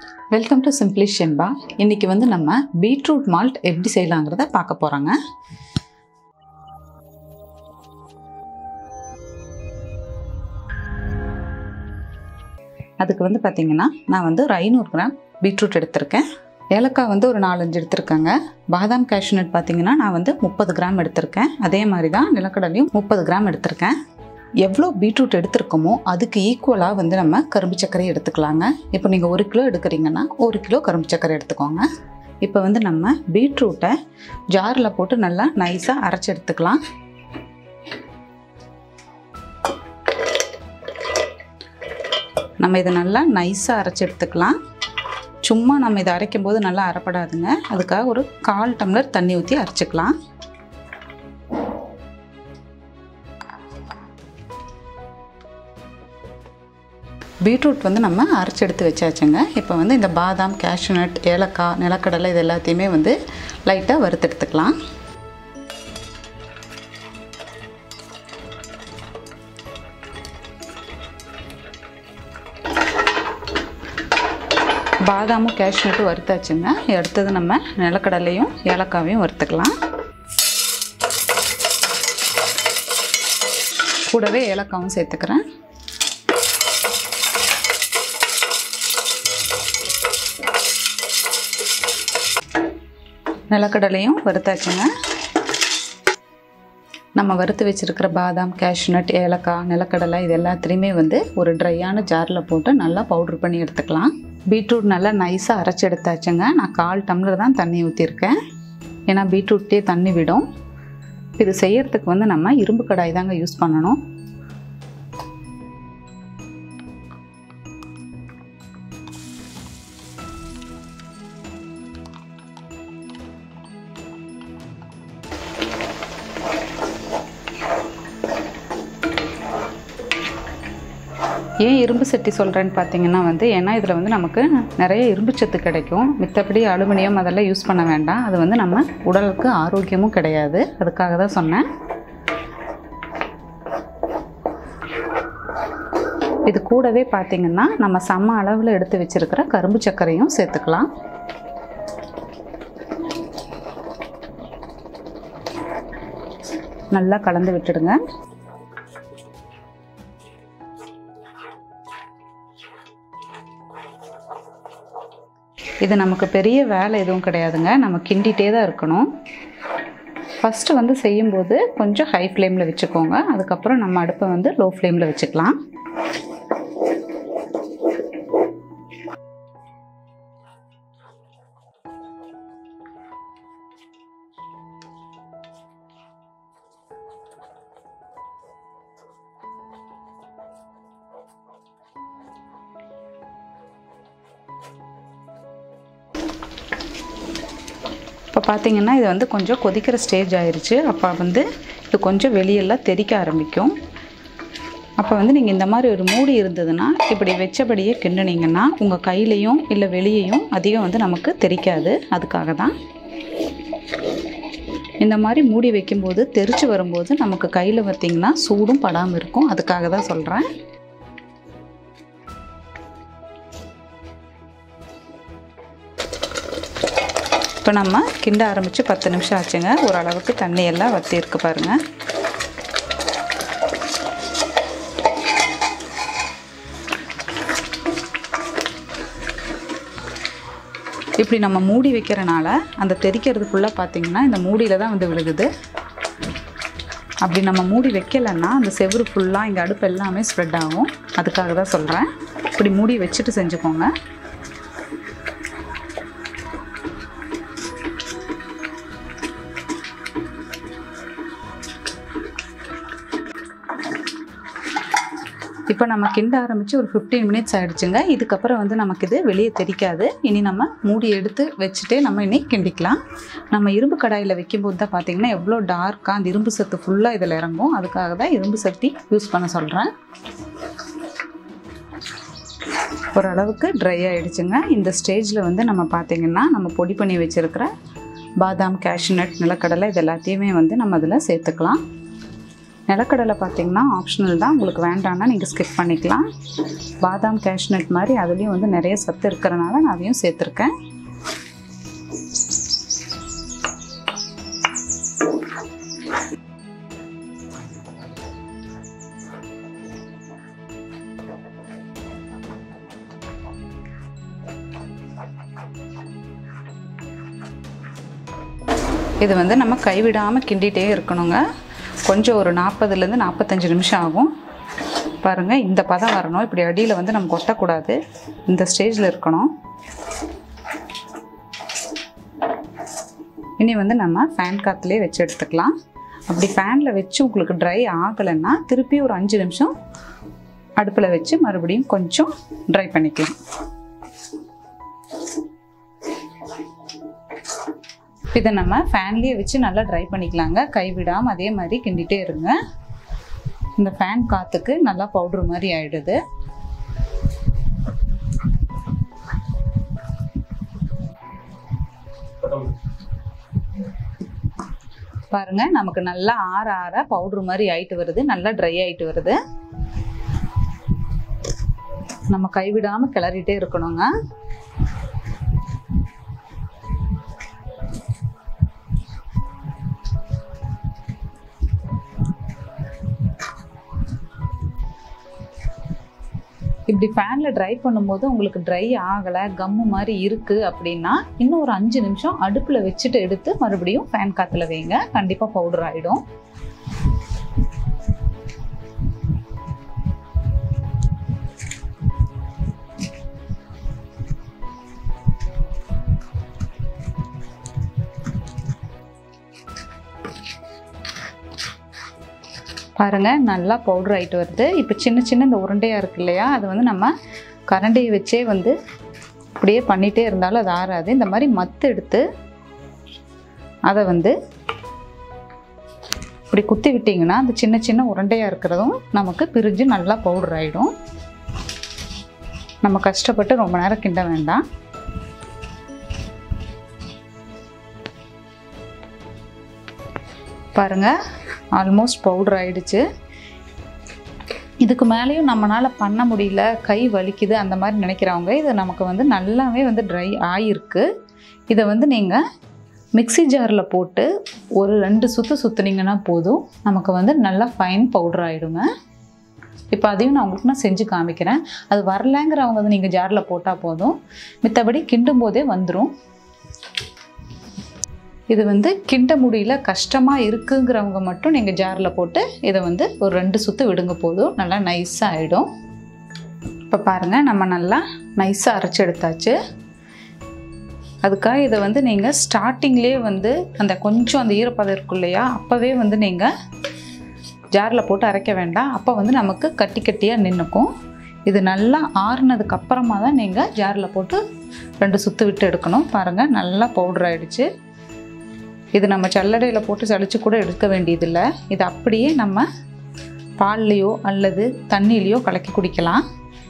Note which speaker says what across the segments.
Speaker 1: welcome to simply ஷென்பா இன்னைக்கு வந்து நம்ம பீட்ரூட் மால்ட் எப்படி செய்யலாங்கிறத பார்க்க போகிறோங்க அதுக்கு வந்து பார்த்திங்கன்னா நான் வந்து ஒரு ஐநூறு கிராம் பீட்ரூட் எடுத்திருக்கேன் ஏலக்காய் வந்து ஒரு நாலஞ்சு எடுத்திருக்கேங்க பாதாம் கேஷ்நட் பார்த்தீங்கன்னா நான் வந்து முப்பது கிராம் எடுத்திருக்கேன் அதே மாதிரி தான் நிலக்கடலையும் முப்பது கிராம் எடுத்திருக்கேன் எவ்வளோ பீட்ரூட் எடுத்திருக்கோமோ அதுக்கு ஈக்குவலாக வந்து நம்ம கரும்பு சர்க்கரை எடுத்துக்கலாங்க இப்போ நீங்கள் ஒரு கிலோ எடுக்கிறீங்கன்னா ஒரு கிலோ கரும்பு சர்க்கரை எடுத்துக்கோங்க இப்போ வந்து நம்ம பீட்ரூட்டை ஜாரில் போட்டு நல்லா நைஸாக அரைச்சி எடுத்துக்கலாம் நம்ம இதை நல்லா நைஸாக அரைச்சி எடுத்துக்கலாம் சும்மா நம்ம இதை அரைக்கும் போது நல்லா அரைப்படாதுங்க அதுக்காக ஒரு கால் டம்ளர் தண்ணி ஊற்றி அரைச்சிக்கலாம் பீட்ரூட் வந்து நம்ம அரைச்சி எடுத்து வச்சாச்சுங்க இப்போ வந்து இந்த பாதாம் கேஷ்நட் ஏலக்காய் நிலக்கடலை இது எல்லாத்தையுமே வந்து லைட்டாக வறுத்தெடுத்துக்கலாம் பாதாமும் கேஷ்நட்டும் வறுத்தாச்சுங்க அடுத்தது நம்ம நிலக்கடலையும் ஏலக்காவையும் வறுத்துக்கலாம் கூடவே ஏலக்காவும் சேர்த்துக்கிறேன் நிலக்கடலையும் வறுத்தாச்சுங்க நம்ம வறுத்து வச்சுருக்கிற பாதாம் கேஷ்நட் ஏலக்காய் நிலக்கடலை இது எல்லாத்துலேயுமே வந்து ஒரு ட்ரையான ஜாரில் போட்டு நல்லா பவுட்ரு பண்ணி எடுத்துக்கலாம் பீட்ரூட் நல்லா நைஸாக அரைச்சி எடுத்தாச்சுங்க நான் கால் டம்ளர் தான் தண்ணி ஊற்றிருக்கேன் ஏன்னா பீட்ரூட்டே தண்ணி விடும் இது செய்யறதுக்கு வந்து நம்ம இரும்பு கடாய் தாங்க யூஸ் பண்ணணும் ஏன் இரும்பு சட்டி சொல்கிறேன்னு பார்த்தீங்கன்னா வந்து ஏன்னா இதில் வந்து நமக்கு நிறைய இரும்பு சத்து கிடைக்கும் மித்தபடி அலுமினியம் அதெல்லாம் யூஸ் பண்ண வேண்டாம் அது வந்து நம்ம உடலுக்கு ஆரோக்கியமும் கிடையாது அதுக்காக தான் சொன்னேன் இது கூடவே பார்த்தீங்கன்னா நம்ம சம அளவில் எடுத்து வச்சுருக்கிற கரும்பு சர்க்கரையும் சேர்த்துக்கலாம் நல்லா கலந்து விட்டுடுங்க இது நமக்கு பெரிய வேலை எதுவும் கிடையாதுங்க நம்ம கிண்டிகிட்டே தான் இருக்கணும் ஃபஸ்ட்டு வந்து செய்யும்போது கொஞ்சம் ஹை ஃப்ளேமில் வச்சுக்கோங்க அதுக்கப்புறம் நம்ம அடுப்பை வந்து லோ ஃப்ளேமில் வச்சுக்கலாம் இப்போ பார்த்தீங்கன்னா இது வந்து கொஞ்சம் கொதிக்கிற ஸ்டேஜ் ஆயிடுச்சு அப்போ வந்து இது கொஞ்சம் வெளியெல்லாம் தெறிக்க ஆரம்பிக்கும் அப்போ வந்து நீங்கள் இந்த மாதிரி ஒரு மூடி இருந்ததுன்னா இப்படி வச்சபடியே கிண்டுனீங்கன்னா உங்கள் கையிலையும் இல்லை வெளியையும் அதிகம் வந்து நமக்கு தெரிக்காது அதுக்காக தான் இந்த மாதிரி மூடி வைக்கும்போது தெரிச்சு வரும்போது நமக்கு கையில் பார்த்திங்கன்னா சூடும் படாமல் இருக்கும் அதுக்காக தான் சொல்கிறேன் இப்போ நம்ம கிண்ட ஆரம்பித்து பத்து நிமிஷம் ஆச்சுங்க ஓரளவுக்கு தண்ணி எல்லாம் வற்றி இருக்கு பாருங்கள் இப்படி நம்ம மூடி வைக்கிறனால அந்த தெரிக்கிறது ஃபுல்லாக பார்த்தீங்கன்னா இந்த மூடியில் தான் வந்து விழுகுது அப்படி நம்ம மூடி வைக்கலைன்னா அந்த செவ்வறு ஃபுல்லாக இங்கே அடுப்பு எல்லாமே ஸ்ப்ரெட் ஆகும் அதுக்காக தான் சொல்கிறேன் இப்படி மூடி வச்சுட்டு செஞ்சுக்கோங்க இப்போ நம்ம கிண்ட ஆரம்பித்து ஒரு ஃபிஃப்டீன் மினிட்ஸ் ஆகிடுச்சுங்க இதுக்கப்புறம் வந்து நமக்கு இது வெளியே தெரிக்காது இனி நம்ம மூடி எடுத்து வச்சுட்டே நம்ம இனி கிண்டிக்கலாம் நம்ம இரும்பு கடாயில் வைக்கும்போது தான் பார்த்திங்கன்னா எவ்வளோ டார்க்காக அந்த இரும்பு சத்து ஃபுல்லாக இதில் இறங்கும் அதுக்காக தான் இரும்பு சட்டி யூஸ் பண்ண சொல்கிறேன் ஓரளவுக்கு ட்ரை ஆகிடுச்சுங்க இந்த ஸ்டேஜில் வந்து நம்ம பார்த்திங்கன்னா நம்ம பொடி பண்ணி வச்சுருக்கிற பாதாம் கேஷ்நட் நிலக்கடலை இது எல்லாத்தையுமே வந்து நம்ம அதில் சேர்த்துக்கலாம் நிலக்கடலை பார்த்தீங்கன்னா ஆப்ஷனல் தான் உங்களுக்கு வேண்டாம்னா நீங்கள் ஸ்கிப் பண்ணிக்கலாம் பாதாம் கேஷ்நட் மாதிரி அதுலேயும் வந்து நிறைய சத்து இருக்கிறனால நான் அதையும் சேர்த்துருக்கேன் இது வந்து நம்ம கைவிடாமல் கிண்டிகிட்டே இருக்கணுங்க கொஞ்சம் ஒரு நாற்பதுலேருந்து நாற்பத்தஞ்சு நிமிஷம் ஆகும் பாருங்கள் இந்த பதம் வரணும் இப்படி அடியில் வந்து நம்ம கொட்டக்கூடாது இந்த ஸ்டேஜில் இருக்கணும் இனி வந்து நம்ம ஃபேன் காற்றுலேயே வச்சு எடுத்துக்கலாம் அப்படி ஃபேனில் வச்சு உங்களுக்கு ட்ரை ஆகலைன்னா திருப்பி ஒரு அஞ்சு நிமிஷம் அடுப்பில் வச்சு மறுபடியும் கொஞ்சம் ட்ரை பண்ணிக்கலாம் இதை நம்ம ஃபேன்லேயே வச்சு நல்லா ட்ரை பண்ணிக்கலாங்க கைவிடாமல் அதே மாதிரி கிண்டிகிட்டே இருங்க இந்த ஃபேன் காற்றுக்கு நல்லா பவுட்ரு மாதிரி ஆயிடுது பாருங்க நமக்கு நல்லா ஆற ஆற பவுட்ரு மாதிரி ஆயிட்டு வருது நல்லா ட்ரை ஆயிட்டு வருது நம்ம கைவிடாம கிளறிட்டே இருக்கணுங்க இப்படி ஃபேனில் ட்ரை பண்ணும்போது உங்களுக்கு ட்ரை ஆகலை கம்மு மாதிரி இருக்குது அப்படின்னா இன்னும் ஒரு அஞ்சு நிமிஷம் அடுப்பில் வச்சுட்டு எடுத்து மறுபடியும் ஃபேன் காற்றுல வைங்க கண்டிப்பாக பவுடர் ஆகிடும் பாருங்க நல்லா பவுடர் ஆகிட்டு வருது இப்போ சின்ன சின்ன இந்த உருண்டையாக இருக்கு இல்லையா அது வந்து நம்ம கரண்டியை வச்சே வந்து அப்படியே பண்ணிகிட்டே இருந்தாலும் அது ஆறாது இந்த மாதிரி மத்து எடுத்து அதை வந்து இப்படி குத்தி விட்டிங்கன்னா அந்த சின்ன சின்ன உருண்டையாக இருக்கிறதும் நமக்கு பிரிஞ்சு நல்லா பவுடர் ஆகிடும் நம்ம கஷ்டப்பட்டு ரொம்ப நேரம் கிண்ட வேண்டாம் பாருங்கள் ஆல்மோஸ்ட் பவுடர் ஆயிடுச்சு இதுக்கு மேலேயும் நம்மளால் பண்ண முடியல கை வலிக்குது அந்த மாதிரி நினைக்கிறவங்க இது நமக்கு வந்து நல்லாவே வந்து ட்ரை ஆகிருக்கு இதை வந்து நீங்கள் மிக்ஸி ஜாரில் போட்டு ஒரு ரெண்டு சுற்று சுற்றுனீங்கன்னா போதும் நமக்கு வந்து நல்லா ஃபைன் பவுடர் ஆகிடுங்க இப்போ அதையும் நான் உங்களுக்கு நான் செஞ்சு காமிக்கிறேன் அது வரலங்கிறவங்க வந்து நீங்கள் ஜாரில் போட்டால் போதும் மித்தபடி கிண்டும் போதே வந்துடும் இது வந்து கிண்ட முடியல கஷ்டமாக இருக்குங்கிறவங்க மட்டும் நீங்கள் ஜாரில் போட்டு இதை வந்து ஒரு ரெண்டு சுற்று விடுங்க போதும் நல்லா நைஸாக ஆகிடும் இப்போ பாருங்கள் நம்ம நல்லா நைஸாக அரைச்சி எடுத்தாச்சு அதுக்காக இதை வந்து நீங்கள் ஸ்டார்டிங்லேயே வந்து அந்த கொஞ்சம் அந்த ஈரப்பதம் இருக்கும் இல்லையா அப்போவே வந்து நீங்கள் ஜாரில் போட்டு அரைக்க வேண்டாம் அப்போ வந்து நமக்கு கட்டி கட்டியாக நின்றுக்கும் இது நல்லா ஆறுனதுக்கு அப்புறமா தான் நீங்கள் ஜாரில் போட்டு ரெண்டு சுற்று விட்டு எடுக்கணும் பாருங்கள் நல்லா பவுடர் ஆகிடுச்சு இது நம்ம சல்லடையில் போட்டு சளிச்சு கூட எடுக்க வேண்டியதில்லை இது அப்படியே நம்ம பால்லையோ அல்லது தண்ணியிலையோ கலக்கி குடிக்கலாம்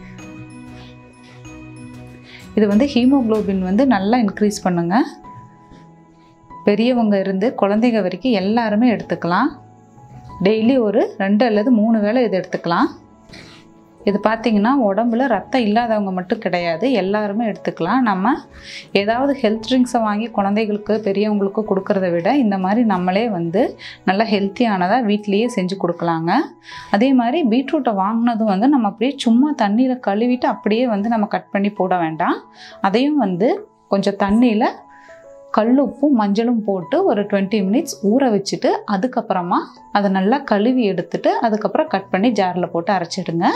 Speaker 1: இது வந்து ஹீமோக்ளோபின் வந்து நல்லா இன்க்ரீஸ் பண்ணுங்க பெரியவங்க இருந்து குழந்தைங்க வரைக்கும் எல்லாருமே எடுத்துக்கலாம் டெய்லி ஒரு ரெண்டு அல்லது மூணு வேளை இது எடுத்துக்கலாம் இது பார்த்திங்கன்னா உடம்புல ரத்தம் இல்லாதவங்க மட்டும் கிடையாது எல்லாருமே எடுத்துக்கலாம் நம்ம ஏதாவது ஹெல்த் ட்ரிங்க்ஸை வாங்கி குழந்தைகளுக்கு பெரியவங்களுக்கு கொடுக்கறத விட இந்த மாதிரி நம்மளே வந்து நல்லா ஹெல்த்தியானதாக வீட்லேயே செஞ்சு கொடுக்கலாங்க அதே மாதிரி பீட்ரூட்டை வாங்கினதும் வந்து நம்ம அப்படியே சும்மா தண்ணியில் கழுவிட்டு அப்படியே வந்து நம்ம கட் பண்ணி போட வேண்டாம் அதையும் வந்து கொஞ்சம் தண்ணியில் கல்லுப்பும் மஞ்சளும் போட்டு ஒரு டுவெண்ட்டி மினிட்ஸ் ஊற வச்சுட்டு அதுக்கப்புறமா அதை நல்லா கழுவி எடுத்துட்டு அதுக்கப்புறம் கட் பண்ணி ஜாரில் போட்டு அரைச்சிடுங்க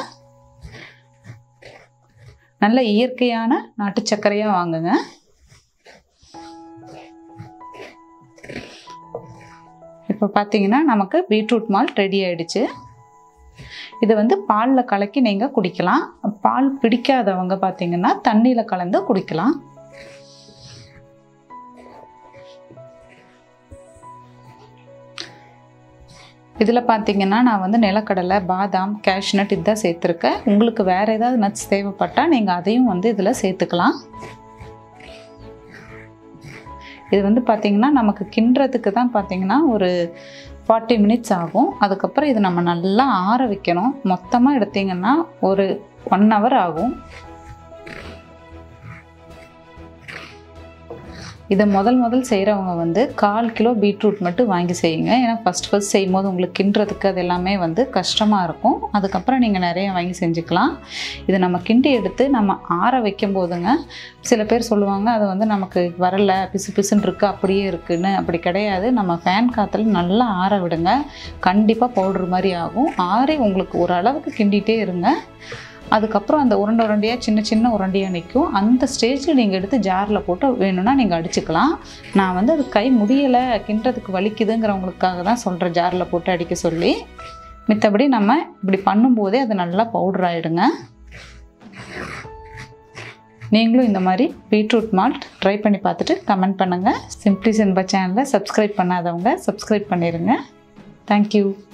Speaker 1: நல்ல இயற்கையான நாட்டு சர்க்கரையாக வாங்குங்க இப்போ பார்த்தீங்கன்னா நமக்கு பீட்ரூட் மால்ட் ரெடி ஆயிடுச்சு இது வந்து பாலில் கலக்கி நீங்கள் குடிக்கலாம் பால் பிடிக்காதவங்க பார்த்தீங்கன்னா தண்ணியில் கலந்து குடிக்கலாம் இதில் பார்த்தீங்கன்னா நான் வந்து நிலக்கடலை பாதாம் கேஷ்நட் இதுதான் சேர்த்துருக்கேன் உங்களுக்கு வேறு ஏதாவது நட்ஸ் தேவைப்பட்டால் நீங்கள் அதையும் வந்து இதில் சேர்த்துக்கலாம் இது வந்து பார்த்திங்கன்னா நமக்கு கிண்டுறதுக்கு தான் பார்த்திங்கன்னா ஒரு ஃபார்ட்டி மினிட்ஸ் ஆகும் அதுக்கப்புறம் இது நம்ம நல்லா ஆற வைக்கணும் மொத்தமாக எடுத்தீங்கன்னா ஒரு ஒன் ஹவர் ஆகும் இதை முதல் முதல் செய்கிறவங்க வந்து கால் கிலோ பீட்ரூட் மட்டும் வாங்கி செய்யுங்க ஏன்னா ஃபஸ்ட் ஃபஸ்ட் செய்யும் போது உங்களுக்கு கிண்டுறதுக்கு அது எல்லாமே வந்து கஷ்டமாக இருக்கும் அதுக்கப்புறம் நீங்கள் நிறைய வாங்கி செஞ்சுக்கலாம் இதை நம்ம கிண்டி எடுத்து நம்ம ஆற வைக்கும் போதுங்க சில பேர் சொல்லுவாங்க அது வந்து நமக்கு வரல பிசு பிசுன்னு இருக்குது அப்படியே இருக்குன்னு அப்படி கிடையாது நம்ம ஃபேன் காற்றுல நல்லா ஆற விடுங்க கண்டிப்பாக பவுடர் மாதிரி ஆகும் ஆறி உங்களுக்கு ஓரளவுக்கு கிண்டிகிட்டே இருங்க அதுக்கப்புறம் அந்த உருண்டை உருண்டையாக சின்ன சின்ன உருண்டையாக நிற்கும் அந்த ஸ்டேஜில் நீங்கள் எடுத்து ஜாரில் போட்டு வேணும்னா நீங்கள் அடிச்சுக்கலாம் நான் வந்து அது கை முடியலை கிண்டுறதுக்கு வலிக்குதுங்கிறவங்களுக்காக தான் சொல்கிறேன் ஜாரில் போட்டு அடிக்க சொல்லி மித்தபடி நம்ம இப்படி பண்ணும்போதே அது நல்லா பவுடர் ஆகிடுங்க நீங்களும் இந்த மாதிரி பீட்ரூட் மால்ட் ட்ரை பண்ணி பார்த்துட்டு கமெண்ட் பண்ணுங்கள் சிம்பிளி சின்பா சேனலை சப்ஸ்கிரைப் பண்ணாதவங்க சப்ஸ்கிரைப் பண்ணிடுங்க தேங்க்யூ